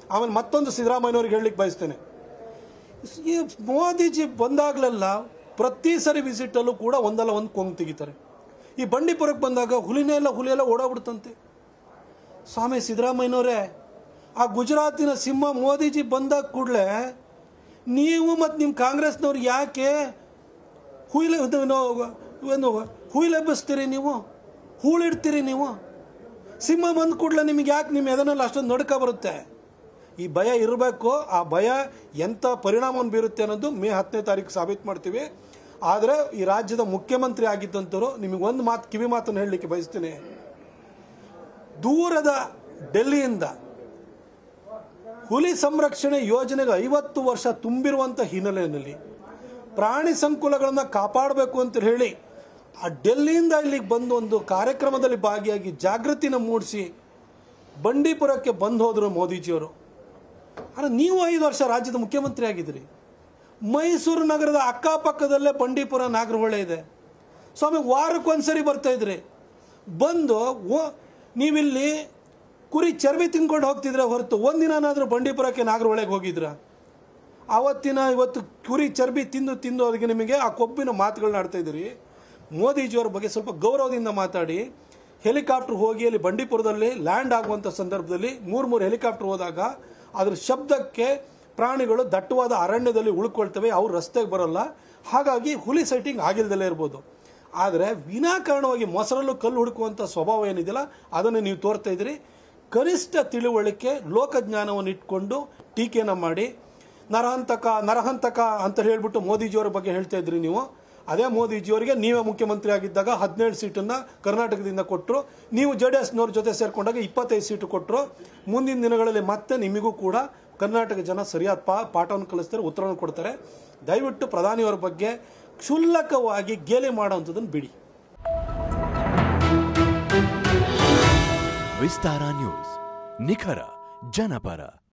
ಆಮೇಲೆ ಮತ್ತೊಂದು ಸಿದ್ದರಾಮಯ್ಯನವ್ರಿಗೆ ಹೇಳಲಿಕ್ಕೆ ಬಯಸ್ತೇನೆ ಈ ಮೋದಿಜಿ ಬಂದಾಗಲೆಲ್ಲ ಪ್ರತಿ ಸರಿ ವಿಸಿಟಲ್ಲೂ ಕೂಡ ಒಂದಲ್ಲ ಒಂದು ಕೊಂಗ್ ತೆಗಿತಾರೆ ಈ ಬಂಡೀಪುರಕ್ಕೆ ಬಂದಾಗ ಹುಲಿನೇ ಎಲ್ಲ ಹುಲಿ ಎಲ್ಲ ಓಡಾಡ್ಬಿಡ್ತಂತೆ ಸ್ವಾಮಿ ಸಿದ್ದರಾಮಯ್ಯನವರೇ ಆ ಗುಜರಾತಿನ ಸಿಂಹ ಮೋದಿಜಿ ಬಂದಾಗ ಕೂಡಲೇ ನೀವು ಮತ್ತು ನಿಮ್ಮ ಕಾಂಗ್ರೆಸ್ನವ್ರು ಯಾಕೆ ಹುಯಿಲೆ ಇದು ನೋ- ಏನು ಹುಯಿಲೆಬ್ಬಿಸ್ತೀರಿ ನೀವು ಹೂಳಿಡ್ತೀರಿ ನೀವು ಸಿಂಹ ಬಂದ ಕೂಡಲೇ ನಿಮಗೆ ಯಾಕೆ ನಿಮ್ಮ ಎದನಲ್ಲಿ ಅಷ್ಟೊಂದು ನಡ್ಕ ಬರುತ್ತೆ ಈ ಭಯ ಇರಬೇಕು ಆ ಭಯ ಎಂಥ ಪರಿಣಾಮವನ್ನು ಬೀರುತ್ತೆ ಅನ್ನೋದು ಮೇ ಹತ್ತನೇ ತಾರೀಕು ಸಾಬೀತು ಮಾಡ್ತೀವಿ ಆದರೆ ಈ ರಾಜ್ಯದ ಮುಖ್ಯಮಂತ್ರಿ ಆಗಿದ್ದಂಥವ್ರು ನಿಮಗೆ ಒಂದು ಮಾತು ಕಿವಿ ಮಾತನ್ನು ಹೇಳಲಿಕ್ಕೆ ಬಯಸ್ತೀನಿ ದೂರದ ಡೆಲ್ಲಿಯಿಂದ ಹುಲಿ ಸಂರಕ್ಷಣೆ ಯೋಜನೆಗೆ ಐವತ್ತು ವರ್ಷ ತುಂಬಿರುವಂಥ ಹಿನ್ನೆಲೆಯಲ್ಲಿ ಪ್ರಾಣಿ ಸಂಕುಲಗಳನ್ನು ಕಾಪಾಡಬೇಕು ಅಂತ ಹೇಳಿ ಆ ಡೆಲ್ಲಿಯಿಂದ ಇಲ್ಲಿಗೆ ಬಂದು ಒಂದು ಕಾರ್ಯಕ್ರಮದಲ್ಲಿ ಭಾಗಿಯಾಗಿ ಜಾಗೃತಿನ ಮೂಡಿಸಿ ಬಂಡೀಪುರಕ್ಕೆ ಬಂದು ಹೋದರು ಮೋದಿಜಿಯವರು ಆದರೆ ನೀವು ಐದು ವರ್ಷ ರಾಜ್ಯದ ಮುಖ್ಯಮಂತ್ರಿ ಆಗಿದ್ದೀರಿ ಮೈಸೂರು ನಗರದ ಅಕ್ಕಪಕ್ಕದಲ್ಲೇ ಬಂಡೀಪುರ ನಾಗರಹೊಳೆ ಇದೆ ಸ್ವಾಮಿ ವಾರಕ್ಕೊಂದ್ಸರಿ ಬರ್ತಾ ಇದ್ರಿ ಬಂದು ಓ- ನೀವಿಲ್ಲಿ ಕುರಿ ಚರ್ಬಿ ತಿನ್ಕೊಂಡು ಹೋಗ್ತಿದ್ರೆ ಹೊರತು ಒಂದಿನಾದ್ರೂ ಬಂಡೀಪುರಕ್ಕೆ ನಾಗರಹೊಳೆಗೆ ಹೋಗಿದ್ರ ಆವತ್ತಿನ ಇವತ್ತು ಕುರಿ ಚರ್ಬಿ ತಿಂದು ತಿಂದು ಅದಕ್ಕೆ ನಿಮಗೆ ಆ ಕೊಬ್ಬಿನ ಮಾತುಗಳನ್ನ ಆಡ್ತಾ ಇದ್ದೀರಿ ಮೋದಿಜಿಯವ್ರ ಬಗ್ಗೆ ಸ್ವಲ್ಪ ಗೌರವದಿಂದ ಮಾತಾಡಿ ಹೆಲಿಕಾಪ್ಟರ್ ಹೋಗಿ ಅಲ್ಲಿ ಬಂಡೀಪುರದಲ್ಲಿ ಲ್ಯಾಂಡ್ ಆಗುವಂಥ ಸಂದರ್ಭದಲ್ಲಿ ಮೂರು ಮೂರು ಹೆಲಿಕಾಪ್ಟರ್ ಹೋದಾಗ ಅದ್ರ ಶಬ್ದಕ್ಕೆ ಪ್ರಾಣಿಗಳು ದಟ್ಟವಾದ ಅರಣ್ಯದಲ್ಲಿ ಉಳ್ಕೊಳ್ತವೆ ಅವ್ರು ರಸ್ತೆಗೆ ಬರಲ್ಲ ಹಾಗಾಗಿ ಹುಲಿ ಸೈಟಿಂಗ್ ಆಗಿಲ್ದಲೇ ಇರ್ಬೋದು ಆದರೆ ವಿನಾಕಾರಣವಾಗಿ ಮೊಸರಲ್ಲೂ ಕಲ್ಲು ಹುಡುಕುವಂಥ ಸ್ವಭಾವ ಏನಿದೆಯಲ್ಲ ಅದನ್ನು ನೀವು ತೋರ್ತಾ ಇದ್ದೀರಿ ಕನಿಷ್ಠ ತಿಳುವಳಿಕೆ ಲೋಕಜ್ಞಾನವನ್ನು ಇಟ್ಕೊಂಡು ಟೀಕೆನ ಮಾಡಿ ನರಹಂತಕ ನರಹಂತಕ ಅಂತ ಹೇಳ್ಬಿಟ್ಟು ಮೋದಿಜಿಯವರ ಬಗ್ಗೆ ಹೇಳ್ತಾ ಇದ್ರಿ ನೀವು ಅದೇ ಮೋದಿಜಿಯವರಿಗೆ ನೀವೇ ಮುಖ್ಯಮಂತ್ರಿ ಆಗಿದ್ದಾಗ ಹದಿನೇಳು ಸೀಟನ್ನು ಕರ್ನಾಟಕದಿಂದ ಕೊಟ್ಟರು ನೀವು ಜೆ ಡಿ ಎಸ್ನವ್ರ ಜೊತೆ ಸೇರ್ಕೊಂಡಾಗ ಇಪ್ಪತ್ತೈದು ಸೀಟು ಕೊಟ್ಟರು ಮುಂದಿನ ದಿನಗಳಲ್ಲಿ ಮತ್ತೆ ನಿಮಗೂ ಕೂಡ ಕರ್ನಾಟಕ ಜನ ಸರಿಯಾದ ಪಾ ಪಾಠವನ್ನು ಕಲಿಸ್ತಾರೆ ಉತ್ತರವನ್ನು ಕೊಡ್ತಾರೆ ದಯವಿಟ್ಟು ಪ್ರಧಾನಿಯವರ ಬಗ್ಗೆ ಕ್ಷುಲ್ಲಕವಾಗಿ ಗೇಲಿ ಮಾಡೋವಂಥದ್ದನ್ನು ಬಿಡಿ ವಿಸ್ತಾರ ನ್ಯೂಸ್ ನಿಖರ ಜನಪರ